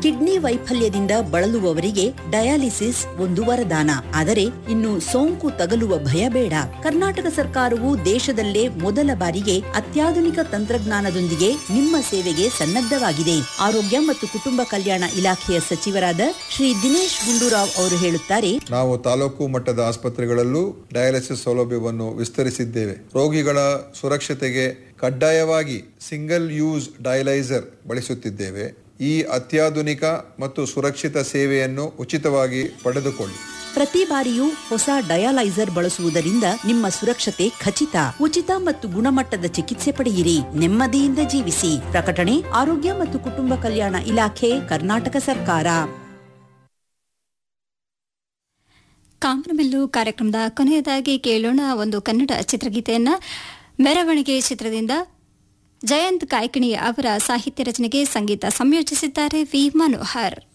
kidney ವೈಫಲ್ಯದಿಂದ ಬಳಲುವವರಿಗೆ dialysis ಒಂದು ವರದಾನ ಆದರೆ ಇನ್ನು ಸೋಂಕು ತಗಲುವ ಭಯ ಬೇಡ ಕರ್ನಾಟಕ ಸರ್ಕಾರವು ದೇಶದಲ್ಲೇ ಮೊದಲ ಬಾರಿಗೆ ಅತ್ಯಾಧುನಿಕ ತಂತ್ರಜ್ಞಾನದೊಂದಿಗೆ ನಿಮ್ಮ ಸೇವೆಗೆ ಸನ್ನದ್ಧವಾಗಿದೆ ಆರೋಗ್ಯ ಮತ್ತು ಕುಟುಂಬ ಕಲ್ಯಾಣ ಇಲಾಖೆಯ ಸಚಿವರಾದ ಶ್ರೀ ದಿನೇಶ್ ಗುಂಡೂರಾವ್ ಅವರು ಹೇಳುತ್ತಾರೆ ನಾವು ತಾಲೂಕು ಮಟ್ಟದ ಆಸ್ಪತ್ರೆಗಳಲ್ಲೂ ಡಯಾಲಿಸಿಸ್ ಸೌಲಭ್ಯವನ್ನು ವಿಸ್ತರಿಸಿದ್ದೇವೆ ರೋಗಿಗಳ ಸುರಕ್ಷತೆಗೆ ಕಡ್ಡಾಯವಾಗಿ ಸಿಂಗಲ್ ಯೂಸ್ ಡಯಲೈಸರ್ ಬಳಸುತ್ತಿದ್ದೇವೆ ಈ ಅತ್ಯಾಧುನಿಕ ಮತ್ತು ಸುರಕ್ಷಿತ ಸೇವೆಯನ್ನು ಉಚಿತವಾಗಿ ಪಡೆದುಕೊಳ್ಳಿ ಪ್ರತಿ ಬಾರಿಯೂ ಹೊಸ ಡಯಾಲೈಸರ್ ಬಳಸುವುದರಿಂದ ನಿಮ್ಮ ಸುರಕ್ಷತೆ ಖಚಿತ ಉಚಿತ ಮತ್ತು ಗುಣಮಟ್ಟದ ಚಿಕಿತ್ಸೆ ಪಡೆಯಿರಿ ನೆಮ್ಮದಿಯಿಂದ ಜೀವಿಸಿ ಪ್ರಕಟಣೆ ಆರೋಗ್ಯ ಮತ್ತು ಕುಟುಂಬ ಕಲ್ಯಾಣ ಇಲಾಖೆ ಕರ್ನಾಟಕ ಸರ್ಕಾರ ಕಾಮನಬಿಲ್ಲು ಕಾರ್ಯಕ್ರಮದ ಕೊನೆಯದಾಗಿ ಕೇಳೋಣ ಒಂದು ಕನ್ನಡ ಚಿತ್ರಗೀತೆಯನ್ನ ಮೆರವಣಿಗೆ ಚಿತ್ರದಿಂದ ಜಯಂತ್ ಕಾಯ್ಕಿಣಿ ಅವರ ಸಾಹಿತ್ಯ ರಚನೆಗೆ ಸಂಗೀತ ಸಂಯೋಜಿಸಿದ್ದಾರೆ ವಿ ಮನೋಹರ್